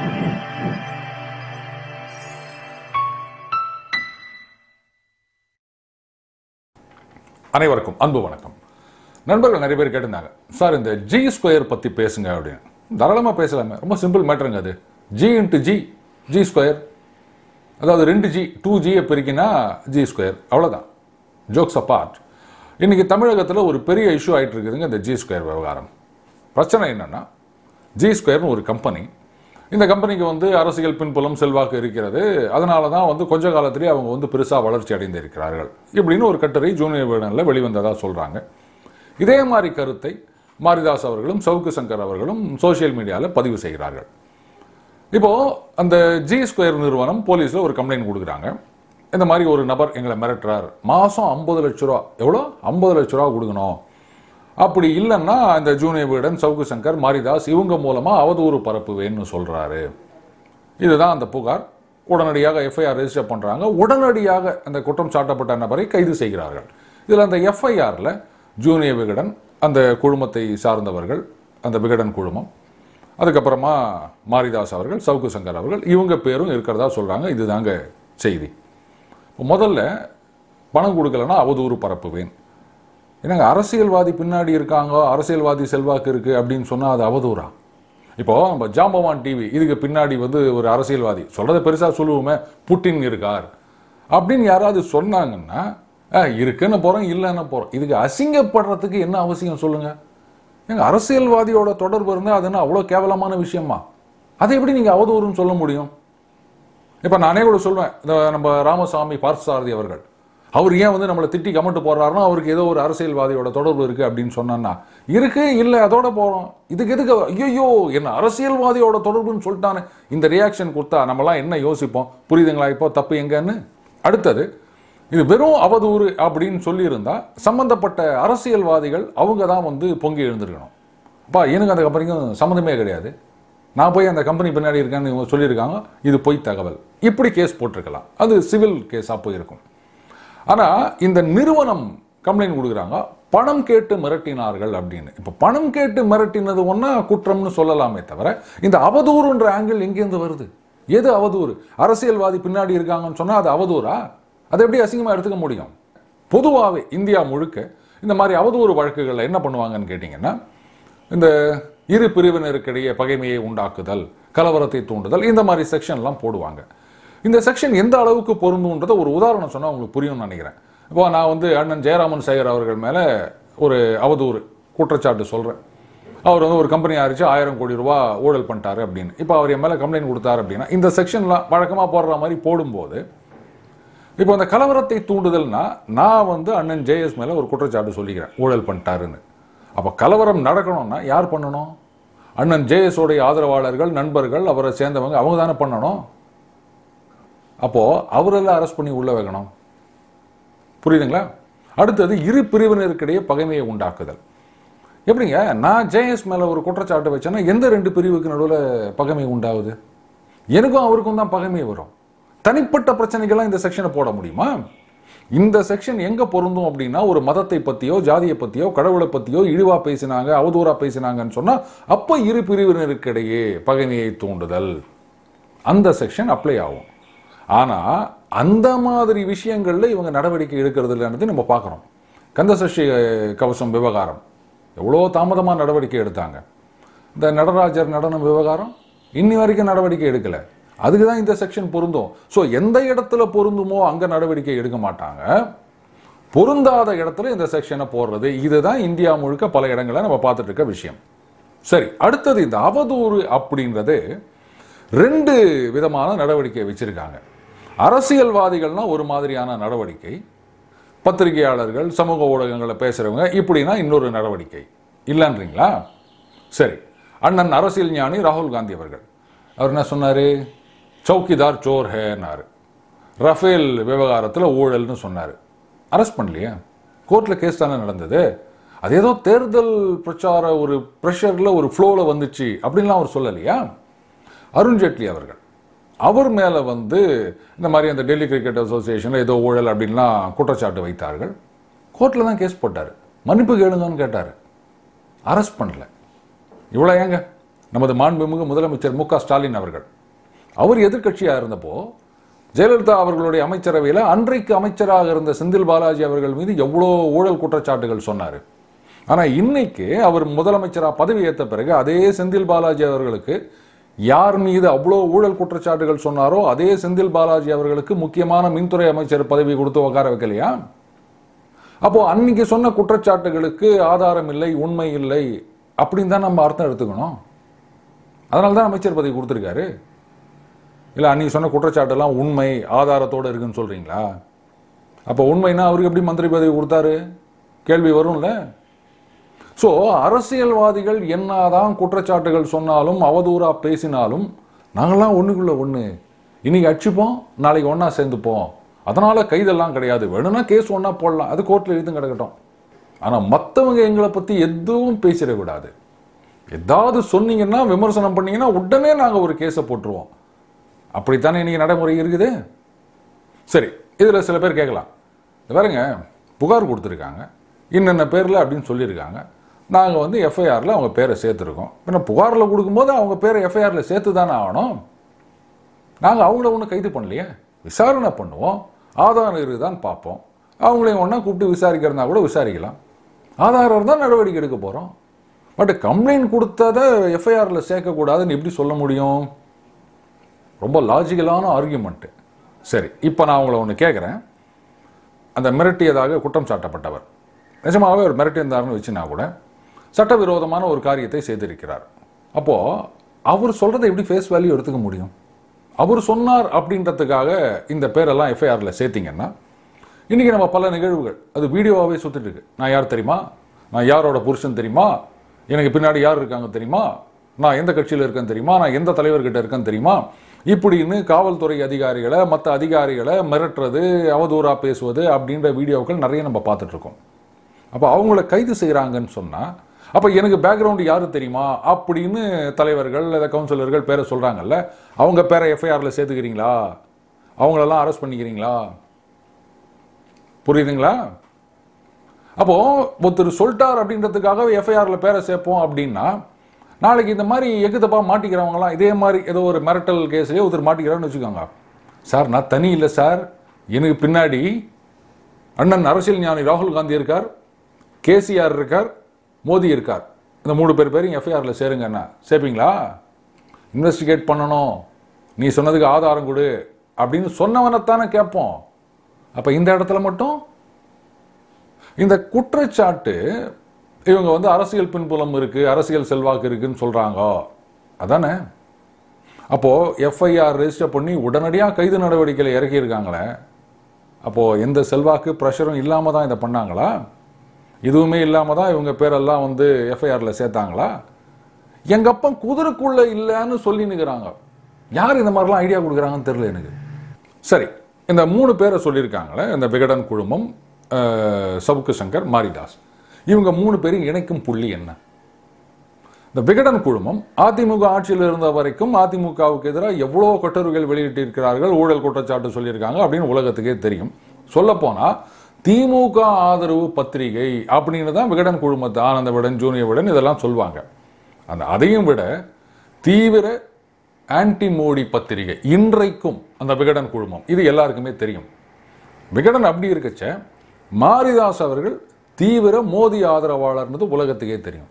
அனைவருக்கும் அன்பு வணக்கம் நண்பர்கள் நிறைய பேர் கேட்டிருந்தாங்க சார் இந்த ஜி ஸ்கொயர் பற்றி பேசுங்க அப்படின்னு தாராளமாக பேசலாமே ரொம்ப சிம்பிள் மேட்டருங்க அது G into G G square அதாவது ரெண்டு ஜி டூ ஜியை பெருக்கினா ஜி ஸ்கொயர் அவ்வளோதான் ஜோக்ஸ் அப்பார்ட் இன்னைக்கு தமிழகத்தில் ஒரு பெரிய இஷ்யூ ஆயிட்டு இருக்குதுங்க இந்த ஜி ஸ்கொயர் விவகாரம் பிரச்சனை என்னன்னா ஜி ஸ்கொயர்னு ஒரு கம்பெனி இந்த கம்பெனிக்கு வந்து அரசியல் பின்புலம் செல்வாக்கு இருக்கிறது அதனால தான் வந்து கொஞ்ச காலத்திலேயே அவங்க வந்து பெருசாக வளர்ச்சி அடைந்திருக்கிறார்கள் இப்படின்னு ஒரு கட்டுரை ஜூனியர் வேடனில் வெளிவந்ததாக சொல்கிறாங்க இதே மாதிரி கருத்தை மாரிதாஸ் அவர்களும் சவுக்கு சங்கர் அவர்களும் சோஷியல் மீடியாவில் பதிவு செய்கிறார்கள் இப்போ அந்த ஜி ஸ்கொயர் நிறுவனம் போலீஸில் ஒரு கம்ப்ளைண்ட் கொடுக்குறாங்க இந்த மாதிரி ஒரு நபர் எங்களை மிரட்டுறார் மாதம் ஐம்பது லட்ச ரூபா எவ்வளோ ஐம்பது லட்ச ரூபா கொடுக்கணும் அப்படி இல்லைன்னா இந்த ஜூனியர் வீடன் சவுக்கு சங்கர் மாரிதாஸ் இவங்க மூலமாக அவதூறு பரப்புவேன்னு சொல்கிறாரு இதுதான் அந்த புகார் உடனடியாக எஃப்ஐஆர் ரெஜிஸ்டர் பண்ணுறாங்க உடனடியாக அந்த குற்றம் சாட்டப்பட்ட நபரை கைது செய்கிறார்கள் இதில் அந்த எஃப்ஐஆரில் ஜூனியர் விகடன் அந்த குழுமத்தை சார்ந்தவர்கள் அந்த விகடன் குழுமம் அதுக்கப்புறமா மாரிதாஸ் அவர்கள் சவுக்கு சங்கர் அவர்கள் இவங்க பேரும் இருக்கிறதா சொல்கிறாங்க இதுதாங்க செய்தி இப்போ முதல்ல பணம் கொடுக்கலன்னா அவதூறு பரப்புவேன் என்னங்க அரசியல்வாதி பின்னாடி இருக்காங்க அரசியல்வாதி செல்வாக்கு இருக்கு அப்படின்னு சொன்னா அது அவதூறா இப்போ நம்ம ஜாம்பவான் டிவி இதுக்கு பின்னாடி வந்து ஒரு அரசியல்வாதி சொல்றத பெருசா சொல்லுவோமே புட்டின் இருக்கார் அப்படின்னு யாராவது சொன்னாங்கன்னா "அஹ், இருக்குன்னு போறோம் இல்லைன்னு போறோம் இதுக்கு அசிங்கப்படுறதுக்கு என்ன அவசியம் சொல்லுங்க ஏங்க அரசியல்வாதியோட தொடர்பு இருந்தால் அது என்ன அவ்வளோ கேவலமான விஷயமா அதை எப்படி நீங்க அவதூறுன்னு சொல்ல முடியும் இப்போ நானே கூட சொல்வேன் இந்த நம்ம ராமசாமி பார்த்தசாரதி அவர்கள் அவர் ஏன் வந்து நம்மளை திட்டி கமெண்ட் போடுறாருன்னா அவருக்கு ஏதோ ஒரு அரசியல்வாதியோட தொடர்பு இருக்கு அப்படின்னு சொன்னா இருக்கு இல்லை அதோட போறோம் இதுக்கு எதுக்கு ஐயோ என்ன அரசியல்வாதியோட தொடர்புன்னு சொல்லிட்டானே இந்த ரியாக்ஷன் கொடுத்தா நம்மலாம் என்ன யோசிப்போம் புரியுதுங்களா இப்போ தப்பு எங்கன்னு அடுத்தது இது வெறும் அவதூறு அப்படின்னு சொல்லியிருந்தா சம்பந்தப்பட்ட அரசியல்வாதிகள் அவங்க தான் வந்து பொங்கி எழுந்திருக்கணும் அப்பா எனக்கு அந்த கம்பெனிக்கும் சம்மந்தமே கிடையாது நான் போய் அந்த கம்பெனி பின்னாடி இருக்கேன்னு இவங்க சொல்லியிருக்காங்க இது பொய் தகவல் இப்படி கேஸ் போட்டிருக்கலாம் அது சிவில் கேஸாக போயிருக்கும் ஆனால் இந்த நிறுவனம் கம்ப்ளைண்ட் கொடுக்குறாங்க பணம் கேட்டு மிரட்டினார்கள் அப்படின்னு இப்போ பணம் கேட்டு மிரட்டினது ஒன்றா குற்றம்னு சொல்லலாமே தவிர இந்த அவதூறுன்ற ஆங்கிள் எங்கேருந்து வருது எது அவதூறு அரசியல்வாதி பின்னாடி இருக்காங்கன்னு சொன்னால் அது அவதூறா அதை எப்படி அசிங்கமாக எடுத்துக்க முடியும் பொதுவாகவே இந்தியா முழுக்க இந்த மாதிரி அவதூறு வழக்குகளில் என்ன பண்ணுவாங்கன்னு கேட்டிங்கன்னா இந்த இரு பிரிவினருக்கிடையே பகைமையை உண்டாக்குதல் கலவரத்தை தூண்டுதல் இந்த மாதிரி செக்ஷன்லாம் போடுவாங்க இந்த செக்ஷன் எந்த அளவுக்கு பொருந்துன்றதை ஒரு உதாரணம் சொன்னால் உங்களுக்கு புரியும்னு நினைக்கிறேன் இப்போ நான் வந்து அண்ணன் ஜெயராமன் சேகர் அவர்கள் மேலே ஒரு அவதூறு குற்றச்சாட்டு சொல்கிறேன் அவர் வந்து ஒரு கம்பெனி ஆரிச்சு ஆயிரம் கோடி ரூபா ஊழல் பண்ணிட்டாரு அப்படின்னு இப்போ அவர் என் மேலே கம்ப்ளைண்ட் கொடுத்தாரு அப்படின்னா இந்த செக்ஷன்லாம் வழக்கமாக போடுற மாதிரி போடும்போது இப்போ அந்த கலவரத்தை தூண்டுதல்னா நான் வந்து அண்ணன் ஜேஎஸ் மேலே ஒரு குற்றச்சாட்டு சொல்லிக்கிறேன் ஊழல் பண்ணிட்டாருன்னு அப்போ கலவரம் நடக்கணும்னா யார் பண்ணணும் அண்ணன் ஜேஎஸ் உடைய ஆதரவாளர்கள் நண்பர்கள் அவரை சேர்ந்தவங்க அவங்க தானே பண்ணணும் அப்போ அவரெல்லாம் அரெஸ்ட் பண்ணி உள்ள வைக்கணும் புரியுதுங்களா அடுத்தது இரு பிரிவினருக்கிடையே பகைமையை உண்டாக்குதல் எப்படிங்க நான் ஜேஎஸ் மேல ஒரு குற்றச்சாட்டு வச்சேன்னா எந்த ரெண்டு பிரிவுக்கு நடுவில் பகைமை உண்டாகுது எனக்கும் அவருக்கும் தான் பகைமை வரும் தனிப்பட்ட பிரச்சனைகள்லாம் இந்த செக்ஷனை போட முடியுமா இந்த செக்ஷன் எங்க பொருந்தும் அப்படின்னா ஒரு மதத்தை பத்தியோ ஜாதியை பத்தியோ கடவுளை பத்தியோ இழிவா பேசினாங்க அவதூறா பேசினாங்கன்னு சொன்னா அப்ப இரு பிரிவினருக்கிடையே பகைமையை தூண்டுதல் அந்த செக்ஷன் அப்ளை ஆகும் ஆனா அந்த மாதிரி விஷயங்கள்ல இவங்க நடவடிக்கை எடுக்கிறது இல்லைன்றது நம்ம பார்க்குறோம் கந்தசஷ்டி அஹ், கவசம் விவகாரம் எவ்வளோ தாமதமாக நடவடிக்கை எடுத்தாங்க இந்த நடராஜர் நடனம் விவகாரம் இன்னி வரைக்கும் நடவடிக்கை எடுக்கல அதுக்கு தான் இந்த செக்ஷன் பொருந்தும் ஸோ எந்த இடத்துல பொருந்துமோ அங்கே நடவடிக்கை எடுக்க மாட்டாங்க பொருந்தாத இடத்துல இந்த செக்ஷனை போடுறது இதுதான் இந்தியா முழுக்க பல இடங்களில் நம்ம பார்த்துட்டு இருக்க விஷயம் சரி அடுத்தது இந்த அவதூறு அப்படின்றது ரெண்டு விதமான நடவடிக்கை வச்சிருக்காங்க அரசியல்வாதிகள்னா ஒரு மாதிரியான நடவடிக்கை பத்திரிகையாளர்கள் சமூக ஊடகங்களில் பேசுறவங்க இப்படின்னா இன்னொரு நடவடிக்கை இல்லைன்றீங்களா சரி அண்ணன் அரசியல் ஞானி ராகுல் காந்தி அவர்கள் அவர் என்ன சொன்னாரு சௌக்கிதார் சோர் ஹேன்னாரு ரஃபேல் விவகாரத்தில் ஊழல்னு சொன்னார் அரெஸ்ட் பண்ணலையே கோர்ட்டில் கேஸ் தானே நடந்தது அது ஏதோ தேர்தல் பிரச்சார ஒரு ப்ரெஷரில் ஒரு ஃப்ளோவில் வந்துச்சு அப்படின்லாம் அவர் சொல்லலையா அருண்ஜேட்லி அவர்கள் அவர் மேலே வந்து இந்த மாதிரி அந்த டெல்லி கிரிக்கெட் அசோசியேஷனில் ஏதோ ஊழல் அப்படின்லாம் குற்றச்சாட்டு வைத்தார்கள் கோர்ட்டில் தான் கேஸ் போட்டார் மன்னிப்பு கேளுங்கன்னு கேட்டார் அரெஸ்ட் பண்ணல இவ்வளோ ஏங்க நமது மாண்புமிகு முதலமைச்சர் மு க ஸ்டாலின் அவர்கள் அவர் எதிர்க்கட்சியாக இருந்தப்போ ஜெயலலிதா அவர்களுடைய அமைச்சரவையில் அன்றைக்கு அமைச்சராக இருந்த செந்தில் பாலாஜி அவர்கள் மீது எவ்வளோ ஊழல் குற்றச்சாட்டுகள் சொன்னார் ஆனால் இன்னைக்கு அவர் முதலமைச்சராக பதவி ஏற்ற பிறகு அதே செந்தில் பாலாஜி அவர்களுக்கு யார் மீது அவ்வளோ ஊழல் குற்றச்சாட்டுகள் சொன்னாரோ அதே செந்தில் பாலாஜி அவர்களுக்கு முக்கியமான மின்துறை அமைச்சர் பதவி கொடுத்து உட்கார வைக்கலையா அப்போ அன்னைக்கு சொன்ன குற்றச்சாட்டுகளுக்கு ஆதாரம் இல்லை உண்மை இல்லை அப்படின்னு தான் நம்ம அர்த்தம் எடுத்துக்கணும் அதனால தான் அமைச்சர் பதவி கொடுத்துருக்காரு இல்லை அன்னைக்கு சொன்ன குற்றச்சாட்டெல்லாம் உண்மை ஆதாரத்தோடு இருக்குன்னு சொல்றீங்களா அப்போ உண்மைனா அவருக்கு எப்படி மந்திரி பதவி கொடுத்தாரு கேள்வி வரும்ல ஸோ அரசியல்வாதிகள் என்னதான் குற்றச்சாட்டுகள் சொன்னாலும் அவதூறா பேசினாலும் நாங்களாம் ஒண்ணுக்குள்ள ஒண்ணு இன்னைக்கு அடிச்சுப்போம் நாளைக்கு ஒண்ணா சேர்ந்துப்போம் அதனால கைதெல்லாம் கிடையாது வேணும்னா கேஸ் ஒண்ணா போடலாம் அது கோர்ட்டில் எழுதும் கிடக்கட்டும் ஆனா மற்றவங்க எங்களை பத்தி எதுவும் பேசிடக்கூடாது ஏதாவது சொன்னீங்கன்னா விமர்சனம் பண்ணீங்கன்னா உடனே நாங்க ஒரு கேஸை போட்டுருவோம் அப்படித்தானே இன்னைக்கு நடைமுறை இருக்குது சரி இதுல சில பேர் கேட்கலாம் இது பாருங்க புகார் கொடுத்துருக்காங்க இன்னென்ன பேர்ல அப்படின்னு சொல்லியிருக்காங்க நாங்க வந்து எஃப்ஐஆர்ல அவங்க பேரை சேர்த்துருக்கோம் பின்ன புகாரில் கொடுக்கும்போது அவங்க பேரை எஃப்ஐஆர்ல சேர்த்து தானே ஆகணும் நாங்க அவங்கள ஒன்றும் கைது பண்ணலையே விசாரணை பண்ணுவோம் ஆதாரம் இருக்குதான்னு பார்ப்போம் அவங்களையும் ஒன்றா கூப்பிட்டு விசாரிக்கிறதா கூட விசாரிக்கலாம் ஆதாரம் இருந்தால் நடவடிக்கை எடுக்க போகிறோம் பட் கம்ப்ளைண்ட் கொடுத்ததை எஃப்ஐஆர்ல சேர்க்கக்கூடாதுன்னு எப்படி சொல்ல முடியும் ரொம்ப லாஜிக்கலான ஆர்கியூமெண்ட்டு சரி இப்போ நான் உங்களை ஒன்று கேட்குறேன் அந்த மிரட்டியதாக குற்றம் சாட்டப்பட்டவர் நிஜமாகவே அவர் மிரட்டியிருந்தாருன்னு வச்சுனா கூட சட்டவிரோதமான ஒரு காரியத்தை செய்திருக்கிறார் அப்போது அவர் சொல்கிறத எப்படி ஃபேஸ் வேல்யூ எடுத்துக்க முடியும் அவர் சொன்னார் அப்படின்றதுக்காக இந்த பேரெல்லாம் எஃப்ஐஆரில் சேர்த்தீங்கன்னா இன்றைக்கி நம்ம பல நிகழ்வுகள் அது வீடியோவாகவே சுற்றிட்டு இருக்கு நான் யார் தெரியுமா நான் யாரோட புருஷன் தெரியுமா எனக்கு பின்னாடி யார் இருக்காங்க தெரியுமா நான் எந்த கட்சியில் இருக்கேன் தெரியுமா நான் எந்த தலைவர்கிட்ட இருக்கேன் தெரியுமா இப்படின்னு காவல்துறை அதிகாரிகளை மற்ற அதிகாரிகளை மிரட்டுறது அவதூறா பேசுவது அப்படின்ற வீடியோக்கள் நிறைய நம்ம பார்த்துட்டு இருக்கோம் அப்போ அவங்கள கைது செய்கிறாங்கன்னு சொன்னால் அப்போ எனக்கு பேக்ரவுண்டு யாரு தெரியுமா அப்படின்னு தலைவர்கள் இல்லை கவுன்சிலர்கள் பேரை சொல்கிறாங்கல்ல அவங்க பேரை எஃப்ஐஆரில் சேர்த்துக்கிறீங்களா அவங்களெல்லாம் அரெஸ்ட் பண்ணிக்கிறீங்களா புரியுதுங்களா அப்போ ஒருத்தர் சொல்லிட்டார் அப்படின்றதுக்காக எஃப்ஐஆர்ல பேரை சேர்ப்போம் அப்படின்னா நாளைக்கு இந்த மாதிரி எக்குத்தப்பா மாட்டிக்கிறவங்களாம் இதே மாதிரி ஏதோ ஒரு மிரட்டல் கேஸ்லயே ஒருத்தர் மாட்டிக்கிறான்னு வச்சுக்கோங்க சார் நான் தனி இல்லை சார் எனக்கு பின்னாடி அண்ணன் அரசியல் ஞானி ராகுல் காந்தி இருக்கார் கேசிஆர் இருக்கார் மோடி இருக்கார் இந்த மூணு பேர் பேரையும் எஃப்ஐஆரில் சேருங்கண்ணா சேர்ப்பீங்களா இன்வெஸ்டிகேட் பண்ணணும் நீ சொன்னதுக்கு ஆதாரம் கொடு அப்படின்னு சொன்னவனைத்தானே கேட்போம் அப்போ இந்த இடத்துல மட்டும் இந்த குற்றச்சாட்டு இவங்க வந்து அரசியல் பின்புலம் இருக்கு அரசியல் செல்வாக்கு இருக்குன்னு சொல்றாங்க அதானே அப்போ எஃப்ஐஆர் ரெஜிஸ்டர் பண்ணி உடனடியாக கைது நடவடிக்கையில் இறக்கியிருக்காங்களே அப்போ எந்த செல்வாக்கு ப்ரெஷரும் இல்லாம தான் இதை பண்ணாங்களா எதுவுமே இல்லாம தான் இவங்க பேரெல்லாம் வந்து எஃப்ஐஆர்ல சேர்த்தாங்களா எங்க அப்பன் குதிரைக்குள்ள இல்லைன்னு சொல்லி நிற்கிறாங்க யார் இந்த மாதிரிலாம் ஐடியா கொடுக்குறாங்கன்னு தெரியல எனக்கு சரி இந்த மூணு பேரை சொல்லியிருக்காங்களே இந்த விகடன் குழுமம் அஹ், சவுக்கு சங்கர் மாரிதாஸ் இவங்க மூணு பேரும் இணைக்கும் புள்ளி என்ன இந்த விகடன் குழுமம் அதிமுக ஆட்சியில் இருந்த வரைக்கும் அதிமுகவுக்கு எதிராக எவ்வளோ கட்டுரைகள் வெளியிட்டிருக்கிறார்கள் ஊழல் குற்றச்சாட்டு சொல்லியிருக்காங்க அப்படின்னு உலகத்துக்கே தெரியும் சொல்லப்போனா திமுக ஆதரவு பத்திரிகை அப்படின்னு தான் விகடன் குழுமத்தை ஆனந்த விடன் ஜூனியர் விடன் இதெல்லாம் சொல்லுவாங்க அந்த அதையும் விட தீவிர ஆன்டி மோடி பத்திரிகை இன்றைக்கும் அந்த விகடன் குழுமம் இது எல்லாருக்குமே தெரியும் விகடன் அப்படி இருக்கச்ச மாரிதாஸ் அவர்கள் தீவிர மோடி ஆதரவாளர்ன்றது உலகத்துக்கே தெரியும்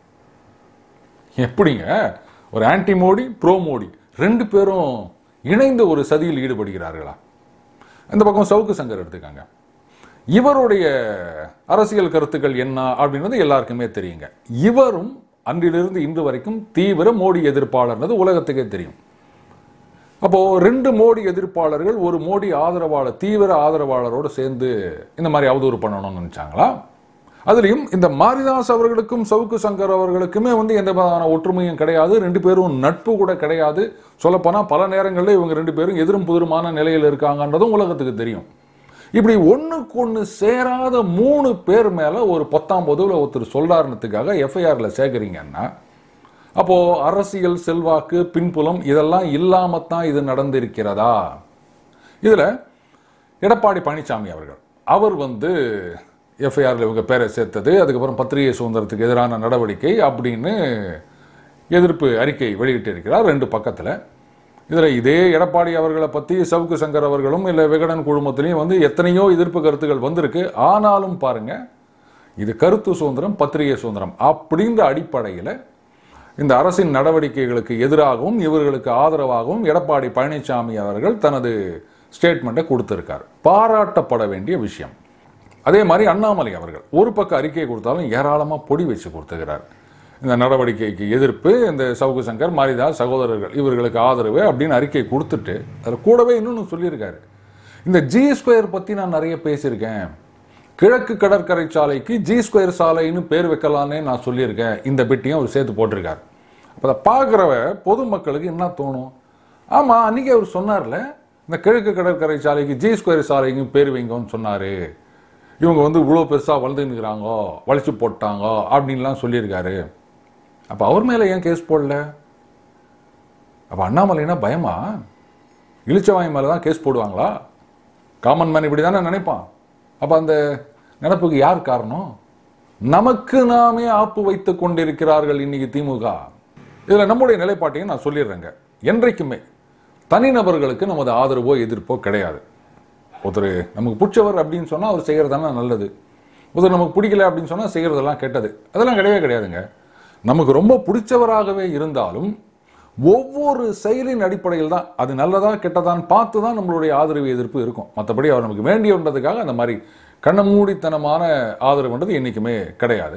எப்படிங்க ஒரு ஆன்டி மோடி ப்ரோ மோடி ரெண்டு பேரும் இணைந்து ஒரு சதியில் ஈடுபடுகிறார்களா இந்த பக்கம் சவுக்கு சங்கர் எடுத்துக்காங்க இவருடைய அரசியல் கருத்துக்கள் என்ன அப்படின்றது எல்லாருக்குமே தெரியுங்க இவரும் அன்றிலிருந்து இன்று வரைக்கும் தீவிர மோடி எதிர்ப்பாளர்ன்றது உலகத்துக்கே தெரியும் அப்போ ரெண்டு மோடி எதிர்ப்பாளர்கள் ஒரு மோடி ஆதரவாளர் தீவிர ஆதரவாளரோடு சேர்ந்து இந்த மாதிரி அவதூறு பண்ணணும்னு நினைச்சாங்களா அதுலயும் இந்த மாரிதாஸ் அவர்களுக்கும் சவுக்கு சங்கர் அவர்களுக்குமே வந்து எந்த விதமான ஒற்றுமையும் கிடையாது ரெண்டு பேரும் நட்பு கூட கிடையாது சொல்லப்போனா பல நேரங்களில் இவங்க ரெண்டு பேரும் எதிரும் புதிருமான நிலையில் இருக்காங்கன்றதும் உலகத்துக்கு தெரியும் இப்படி ஒண்ணுக்கு ஒண்ணு சேராத மூணு பேர் மேல ஒரு பத்தாம் பொதுவில் ஒருத்தர் சொல்றாருனத்துக்காக எஃப்ஐஆர்ல சேர்க்குறீங்கன்னா அப்போ அரசியல் செல்வாக்கு பின்புலம் இதெல்லாம் இல்லாமத்தான் இது நடந்திருக்கிறதா இதுல எடப்பாடி பழனிசாமி அவர்கள் அவர் வந்து எஃப்ஐஆரில் இவங்க பேரை சேர்த்தது அதுக்கப்புறம் பத்திரிகை சுதந்திரத்துக்கு எதிரான நடவடிக்கை அப்படின்னு எதிர்ப்பு அறிக்கை வெளியிட்டிருக்கிறார் ரெண்டு பக்கத்தில் இதில் இதே எடப்பாடி அவர்களை பற்றி சவுக்கு சங்கர் அவர்களும் இல்லை விகடன் குழுமத்திலையும் வந்து எத்தனையோ எதிர்ப்பு கருத்துக்கள் வந்திருக்கு ஆனாலும் பாருங்க இது கருத்து சுதந்திரம் பத்திரிகை சுதந்திரம் அப்படின்ற அடிப்படையில் இந்த அரசின் நடவடிக்கைகளுக்கு எதிராகவும் இவர்களுக்கு ஆதரவாகவும் எடப்பாடி பழனிசாமி அவர்கள் தனது ஸ்டேட்மெண்ட்டை கொடுத்திருக்கார் பாராட்டப்பட வேண்டிய விஷயம் அதே மாதிரி அண்ணாமலை அவர்கள் ஒரு பக்கம் அறிக்கை கொடுத்தாலும் ஏராளமாக பொடி வச்சு கொடுத்துக்கிறார் இந்த நடவடிக்கைக்கு எதிர்ப்பு இந்த சவுக்கு சங்கர் மாரிதாஸ் சகோதரர்கள் இவர்களுக்கு ஆதரவு அப்படின்னு அறிக்கை கொடுத்துட்டு அதில் கூடவே இன்னொன்று சொல்லியிருக்காரு இந்த ஜி ஸ்கொயர் பற்றி நான் நிறைய பேசியிருக்கேன் கிழக்கு கடற்கரை சாலைக்கு ஜி ஸ்கொயர் சாலைன்னு பேர் வைக்கலான்னே நான் சொல்லியிருக்கேன் இந்த பெட்டியும் அவர் சேர்த்து போட்டிருக்கார் அப்போ அதை பார்க்குறவ பொதுமக்களுக்கு என்ன தோணும் ஆமாம் அன்றைக்கி அவர் சொன்னார்ல இந்த கிழக்கு கடற்கரை சாலைக்கு ஜி ஸ்கொயர் சாலைக்கு பேர் வைங்கன்னு சொன்னார் இவங்க வந்து இவ்வளோ பெருசாக வளர்ந்துன்னுக்குறாங்கோ வளைச்சு போட்டாங்கோ அப்படின்லாம் சொல்லியிருக்காரு அப்போ அவர் மேலே ஏன் கேஸ் போடல அப்போ அண்ணாமலைனா பயமா இளிச்சவாய் மேலே தான் கேஸ் போடுவாங்களா காமன் மேன் இப்படி தானே நினைப்பான் அப்போ அந்த நினப்புக்கு யார் காரணம் நமக்கு நாமே ஆப்பு வைத்துக் கொண்டிருக்கிறார்கள் இன்னைக்கு திமுக இதில் நம்முடைய நிலைப்பாட்டையும் நான் சொல்லிடுறேங்க என்றைக்குமே தனிநபர்களுக்கு நமது ஆதரவோ எதிர்ப்போ கிடையாது ஒருத்தர் நமக்கு பிடிச்சவர் அப்படின்னு சொன்னால் அவர் செய்கிறதானே நல்லது ஒருத்தர் நமக்கு பிடிக்கல அப்படின்னு சொன்னால் செய்கிறதெல்லாம் கெட்டது அதெல்லாம் கிடையவே கிடையாதுங்க நமக்கு ரொம்ப பிடிச்சவராகவே இருந்தாலும் ஒவ்வொரு செயலின் அடிப்படையில் தான் அது நல்லதா கெட்டதான்னு பார்த்து தான் நம்மளுடைய ஆதரவு எதிர்ப்பு இருக்கும் மற்றபடி அவர் நமக்கு வேண்டியன்றதுக்காக அந்த மாதிரி கண்ணமூடித்தனமான ஆதரவுன்றது என்றைக்குமே கிடையாது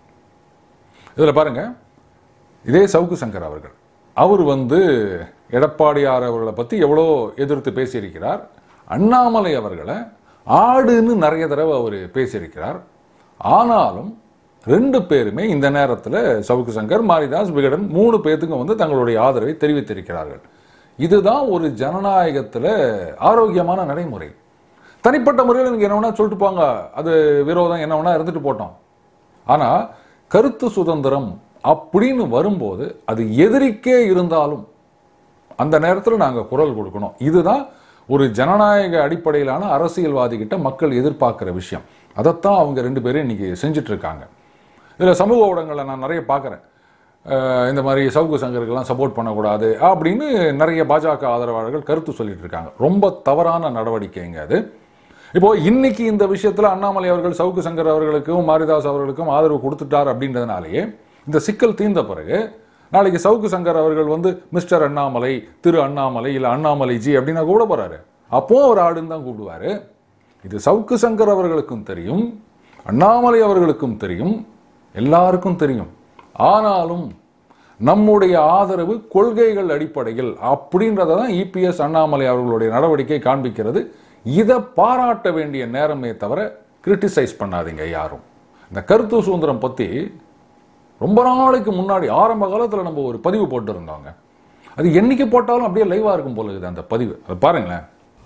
இதில் பாருங்க இதே சவுக்கு சங்கர் அவர்கள் அவர் வந்து எடப்பாடியார் அவர்களை பற்றி எவ்வளோ எதிர்த்து பேசியிருக்கிறார் அண்ணாமலை அவர்களை ஆடுன்னு நிறைய தடவை அவர் பேசியிருக்கிறார் ஆனாலும் ரெண்டு பேருமே இந்த நேரத்தில் சவுக்கு சங்கர் மாரிதாஸ் விகடன் மூணு பேர்த்துக்கும் வந்து தங்களுடைய ஆதரவை தெரிவித்திருக்கிறார்கள் இதுதான் ஒரு ஜனநாயகத்தில் ஆரோக்கியமான நடைமுறை தனிப்பட்ட முறையில் நீங்கள் என்ன வேணா சொல்லிட்டு போங்க அது விரோதம் என்ன வேணா இருந்துட்டு போட்டோம் ஆனால் கருத்து சுதந்திரம் அப்படின்னு வரும்போது அது எதிரிக்கே இருந்தாலும் அந்த நேரத்தில் நாங்கள் குரல் கொடுக்கணும் இதுதான் ஒரு ஜனநாயக அடிப்படையிலான அரசியல்வாதிகிட்ட மக்கள் எதிர்பார்க்குற விஷயம் அதைத்தான் அவங்க ரெண்டு பேரும் இன்னைக்கு செஞ்சுட்டு இருக்காங்க இதில் சமூக ஊடகங்களில் நான் நிறைய பார்க்குறேன் இந்த மாதிரி சவுக்கு சங்கருக்கெல்லாம் சப்போர்ட் பண்ணக்கூடாது அப்படின்னு நிறைய பாஜக ஆதரவாளர்கள் கருத்து சொல்லிட்டு இருக்காங்க ரொம்ப தவறான நடவடிக்கைங்க அது இப்போ இன்னைக்கு இந்த விஷயத்தில் அண்ணாமலை அவர்கள் சவுக்கு சங்கர் அவர்களுக்கும் மாரிதாஸ் அவர்களுக்கும் ஆதரவு கொடுத்துட்டார் அப்படின்றதுனாலேயே இந்த சிக்கல் தீர்ந்த பிறகு நாளைக்கு சவுக்கு சங்கர் அவர்கள் வந்து மிஸ்டர் அண்ணாமலை திரு அண்ணாமலை இல்லை அண்ணாமலை ஜி அப்படின்னா கூட போறாரு அப்போ அவர் ஆடுன்னு தான் கூப்பிடுவாரு இது சவுக்கு சங்கர் அவர்களுக்கும் தெரியும் அண்ணாமலை அவர்களுக்கும் தெரியும் எல்லாருக்கும் தெரியும் ஆனாலும் நம்முடைய ஆதரவு கொள்கைகள் அடிப்படையில் அப்படின்றத தான் இபிஎஸ் அண்ணாமலை அவர்களுடைய நடவடிக்கை காண்பிக்கிறது இதை பாராட்ட வேண்டிய நேரமே தவிர கிரிட்டிசைஸ் பண்ணாதீங்க யாரும் இந்த கருத்து சுதந்திரம் பற்றி ரொம்ப நாளைக்கு முன்னாடி ஆரம்ப காலத்தில் நம்ம ஒரு பதிவு போட்டிருந்தோங்க அது என்னைக்கு போட்டாலும் அப்படியே லைவாக இருக்கும் போல இருக்குது அந்த பதிவு அது பாருங்களேன்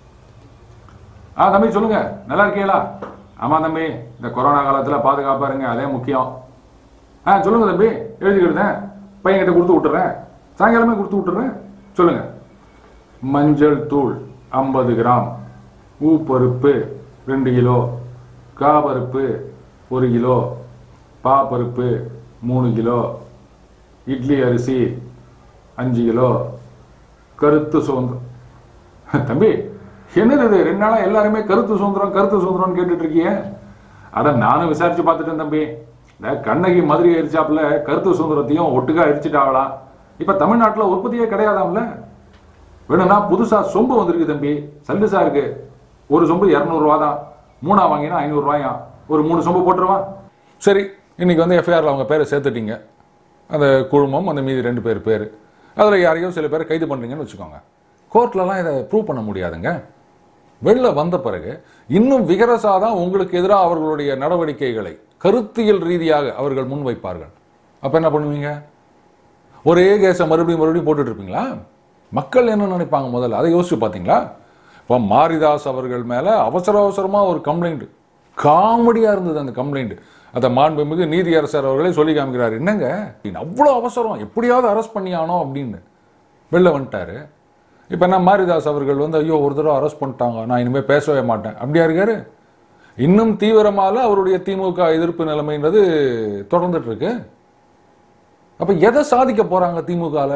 ஆ தம்பி சொல்லுங்க நல்லா இருக்கீங்களா ஆமா தம்பி இந்த கொரோனா காலத்தில் பாதுகாப்பாக இருங்க அதே முக்கியம் ஆ சொல்லுங்க தம்பி எழுதிக்கிடுதேன் பையன்கிட்ட கொடுத்து விட்டுறேன் சாயங்காலமே கொடுத்து விட்டுறேன் சொல்லுங்க மஞ்சள் தூள் ஐம்பது கிராம் ஊப்பருப்பு ரெண்டு கிலோ காபருப்பு ஒரு கிலோ பாப்பருப்பு மூணு கிலோ இட்லி அரிசி அஞ்சு கிலோ கருத்து சுதந்திரம் தம்பி என்னது இது ரெண்டு நாளா எல்லாருமே கருத்து சுதந்திரம் கருத்து சுதந்திரம்னு கேட்டுட்டு இருக்கீங்க அட நானும் விசாரிச்சு பார்த்துட்டேன் தம்பி இந்த கண்ணகி மதுரை எரிச்சாப்புல கருத்து சுதந்திரத்தையும் ஒட்டுக்கா எரிச்சிட்டாங்களாம் இப்ப தமிழ்நாட்டுல உற்பத்தியே கிடையாதாம்ல வேணும்னா புதுசா சொம்பு வந்திருக்கு தம்பி சல்லுசா இருக்கு ஒரு சொம்பு இரநூறுவா தான் மூணா வாங்கினா ஐநூறுரூவாயா ஒரு மூணு சொம்பு போட்டுருவா சரி இன்னைக்கு வந்து எஃப்ஐஆரில் அவங்க பேரை சேர்த்துட்டீங்க அந்த குழுமம் அந்த மீதி ரெண்டு பேர் பேர் அதில் யாரையோ சில பேரை கைது பண்ணுறீங்கன்னு வச்சுக்கோங்க கோர்ட்லலாம் இதை ப்ரூவ் பண்ண முடியாதுங்க வெளில வந்த பிறகு இன்னும் விகரசா தான் உங்களுக்கு எதிராக அவர்களுடைய நடவடிக்கைகளை கருத்தியல் ரீதியாக அவர்கள் முன்வைப்பார்கள் அப்போ என்ன பண்ணுவீங்க ஒரே கேஸை மறுபடியும் மறுபடியும் போட்டுட்டு இருப்பீங்களா மக்கள் என்ன நினைப்பாங்க முதல்ல அதை யோசிச்சு பார்த்தீங்களா இப்போ மாரிதாஸ் அவர்கள் மேலே அவசர அவசரமாக ஒரு கம்ப்ளைண்ட் காமெடியாக இருந்தது அந்த கம்ப்ளைண்ட் அதை மாண்புமிகு நீதியரசர் அவர்களே சொல்லி காமிக்கிறார் என்னங்க அவ்வளோ அவசரம் எப்படியாவது அரெஸ்ட் பண்ணியானோ அப்படின்னு வெளில வந்துட்டாரு இப்போ என்ன மாரிதாஸ் அவர்கள் வந்து ஐயோ ஒரு தடவை அரெஸ்ட் பண்ணிட்டாங்க நான் இனிமேல் பேசவே மாட்டேன் அப்படியா இருக்காரு இன்னும் தீவிரமாக அவருடைய திமுக எதிர்ப்பு நிலைமைன்றது தொடர்ந்துட்டு இருக்கு அப்ப எதை சாதிக்க போறாங்க திமுகல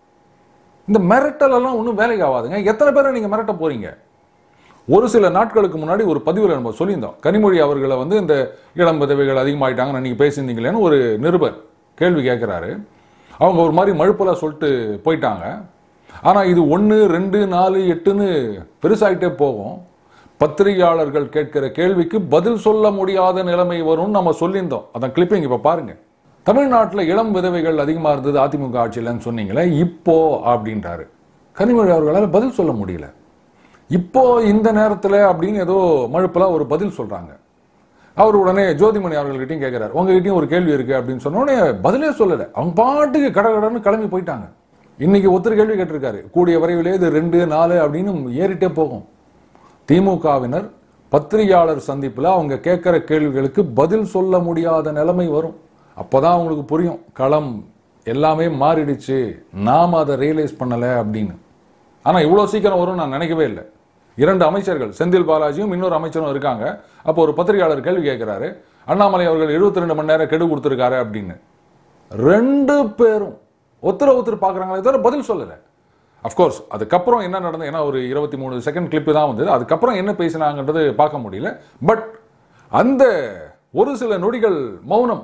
இந்த மிரட்டல் எல்லாம் ஒன்றும் வேலைக்கு ஆகாதுங்க எத்தனை பேரை நீங்க மிரட்ட போறீங்க ஒரு சில நாட்களுக்கு முன்னாடி ஒரு பதிவில் நம்ம சொல்லியிருந்தோம் கனிமொழி அவர்களை வந்து இந்த இளம் விதவைகள் அதிகமாயிட்டாங்கன்னு நீங்க பேசியிருந்தீங்களேன்னு ஒரு நிருபர் கேள்வி கேட்குறாரு அவங்க ஒரு மாதிரி மழுப்பலா சொல்லிட்டு போயிட்டாங்க ஆனா இது ஒன்று ரெண்டு நாலு எட்டுன்னு பெருசாயிட்டே போகும் பத்திரிகையாளர்கள் கேட்கிற கேள்விக்கு பதில் சொல்ல முடியாத நிலைமை வரும்னு நம்ம சொல்லியிருந்தோம் அதான் கிளிப்பிங் இப்ப பாருங்க தமிழ்நாட்டில் இளம் விதவைகள் அதிகமாக இருந்தது அதிமுக ஆட்சியிலன்னு சொன்னீங்களே இப்போ அப்படின்றாரு கனிமொழி அவர்களால் பதில் சொல்ல முடியல இப்போ இந்த நேரத்தில் அப்படின்னு ஏதோ மழுப்பலா ஒரு பதில் சொல்றாங்க அவர் உடனே ஜோதிமணி அவர்கள்கிட்டயும் கேட்கிறார் உங்ககிட்டயும் ஒரு கேள்வி இருக்கு அப்படின்னு சொன்ன உடனே பதிலே சொல்லல அவங்க பாட்டுக்கு கடகடன்னு கிளம்பி போயிட்டாங்க இன்னைக்கு ஒருத்தர் கேள்வி கேட்டிருக்காரு கூடிய விரைவிலே இது ரெண்டு நாலு அப்படின்னு ஏறிட்டே போகும் திமுகவினர் பத்திரிகையாளர் சந்திப்புல அவங்க கேட்கிற கேள்விகளுக்கு பதில் சொல்ல முடியாத நிலைமை வரும் அப்பதான் அவங்களுக்கு புரியும் களம் எல்லாமே மாறிடுச்சு நாம அதை ரியலைஸ் பண்ணல அப்படின்னு ஆனா இவ்வளவு சீக்கிரம் வரும் நான் நினைக்கவே இல்லை இரண்டு அமைச்சர்கள் செந்தில் பாலாஜியும் இன்னொரு அமைச்சரும் இருக்காங்க அப்போ ஒரு பத்திரிகையாளர் கேள்வி கேட்கிறாரு அண்ணாமலை அவர்கள் 72 ரெண்டு மணி நேரம் கெடு கொடுத்துருக்காரு அப்படின்னு ரெண்டு பேரும் ஒருத்தர் ஒருத்தர் பார்க்குறாங்களே தவிர பதில் சொல்லலை அஃப்கோர்ஸ் அதுக்கப்புறம் என்ன நடந்தது ஏன்னா ஒரு இருபத்தி மூணு செகண்ட் கிளிப்பு தான் வந்தது அதுக்கப்புறம் என்ன பேசினாங்கன்றது பார்க்க முடியல பட் அந்த ஒரு சில நொடிகள் மௌனம்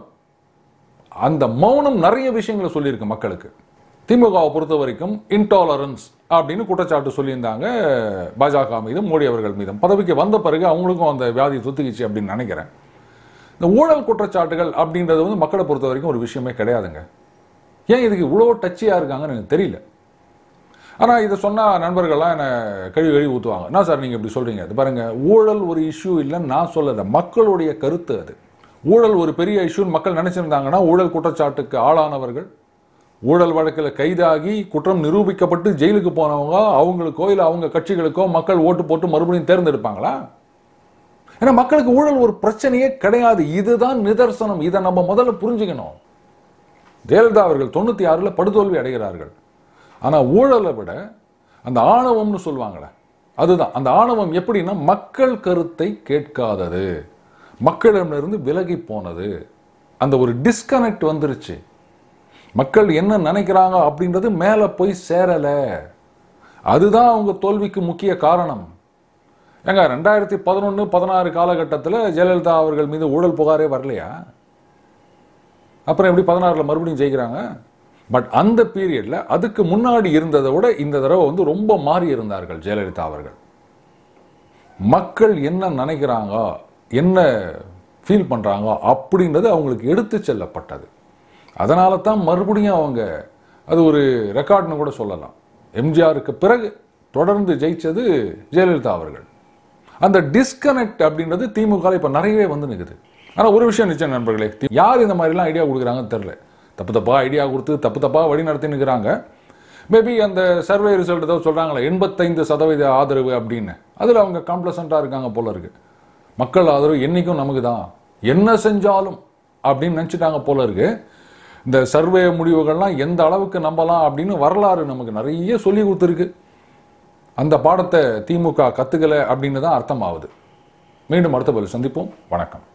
அந்த மௌனம் நிறைய விஷயங்களை சொல்லியிருக்கு மக்களுக்கு திமுகவை பொறுத்த வரைக்கும் இன்டாலரன்ஸ் அப்படின்னு குற்றச்சாட்டு சொல்லியிருந்தாங்க பாஜக மீதும் மோடி அவர்கள் மீதும் பதவிக்கு வந்த பிறகு அவங்களுக்கும் அந்த வியாதி சுத்துக்கிச்சு அப்படின்னு நினைக்கிறேன் இந்த ஊழல் குற்றச்சாட்டுகள் அப்படின்றது வந்து மக்களை பொறுத்த வரைக்கும் ஒரு விஷயமே கிடையாதுங்க ஏன் இதுக்கு இவ்வளோ டச்சியாக இருக்காங்கன்னு எனக்கு தெரியல ஆனால் இதை சொன்னால் நண்பர்கள்லாம் என்னை கழுவி கழுவி ஊற்றுவாங்க என்ன சார் நீங்கள் இப்படி சொல்கிறீங்க இது பாருங்க ஊழல் ஒரு இஷ்யூ இல்லைன்னு நான் சொல்லலை மக்களுடைய கருத்து அது ஊழல் ஒரு பெரிய இஷ்யூன்னு மக்கள் நினைச்சிருந்தாங்கன்னா ஊழல் குற்றச்சாட்டுக்கு ஆளானவர்கள் ஊழல் வழக்கில் கைதாகி குற்றம் நிரூபிக்கப்பட்டு ஜெயிலுக்கு போனவங்க அவங்களுக்கோ இல்லை அவங்க கட்சிகளுக்கோ மக்கள் ஓட்டு போட்டு மறுபடியும் தேர்ந்தெடுப்பாங்களா ஏன்னா மக்களுக்கு ஊழல் ஒரு பிரச்சனையே கிடையாது இதுதான் நிதர்சனம் இதை நம்ம முதல்ல புரிஞ்சுக்கணும் ஜெயலலிதா அவர்கள் தொண்ணூத்தி ஆறுல படுதோல்வி அடைகிறார்கள் ஆனா ஊழலை விட அந்த ஆணவம்னு சொல்லுவாங்களே அதுதான் அந்த ஆணவம் எப்படின்னா மக்கள் கருத்தை கேட்காதது மக்களிடமிருந்து விலகி போனது அந்த ஒரு டிஸ்கனெக்ட் வந்துருச்சு மக்கள் என்ன நினைக்கிறாங்க அப்படின்றது மேலே போய் சேரல அதுதான் அவங்க தோல்விக்கு முக்கிய காரணம் ஏங்க ரெண்டாயிரத்தி பதினொன்று பதினாறு காலகட்டத்தில் ஜெயலலிதா அவர்கள் மீது ஊழல் புகாரே வரலையா அப்புறம் எப்படி பதினாறில் மறுபடியும் ஜெயிக்கிறாங்க பட் அந்த பீரியட்ல அதுக்கு முன்னாடி இருந்ததை விட இந்த தடவை வந்து ரொம்ப மாறி இருந்தார்கள் ஜெயலலிதா அவர்கள் மக்கள் என்ன நினைக்கிறாங்க என்ன ஃபீல் பண்றாங்க அப்படின்றது அவங்களுக்கு எடுத்து செல்லப்பட்டது அதனால தான் மறுபடியும் அவங்க அது ஒரு ரெக்கார்ட்னு கூட சொல்லலாம் எம்ஜிஆருக்கு பிறகு தொடர்ந்து ஜெயிச்சது ஜெயலலிதா அவர்கள் அந்த டிஸ்கனெக்ட் அப்படின்றது திமுக இப்ப நிறையவே வந்து நிக்குது ஆனா ஒரு விஷயம் நிச்சயம் நண்பர்களே தி- யார் இந்த மாதிரிலாம் ஐடியா கொடுக்குறாங்கன்னு தெரியல தப்பு தப்பா ஐடியா கொடுத்து தப்பு தப்பா வழி நடத்தி நிற்கிறாங்க மேபி அந்த சர்வே ரிசல்ட் ஏதோ சொல்றாங்களே எண்பத்தைந்து சதவீத ஆதரவு அப்படின்னு அதுல அவங்க காம்ப்ளசண்டா இருக்காங்க போல இருக்கு மக்கள் ஆதரவு என்னைக்கும் நமக்கு தான் என்ன செஞ்சாலும் அப்படின்னு நினைச்சிட்டாங்க போல இருக்கு இந்த சர்வே முடிவுகள்லாம் எந்த அளவுக்கு நம்பலாம் அப்படின்னு வரலாறு நமக்கு நிறைய சொல்லி கொடுத்துருக்கு அந்த பாடத்தை திமுக கத்துக்கல அப்படின்னு தான் அர்த்தமாகுது மீண்டும் அடுத்த பதில் சந்திப்போம் வணக்கம்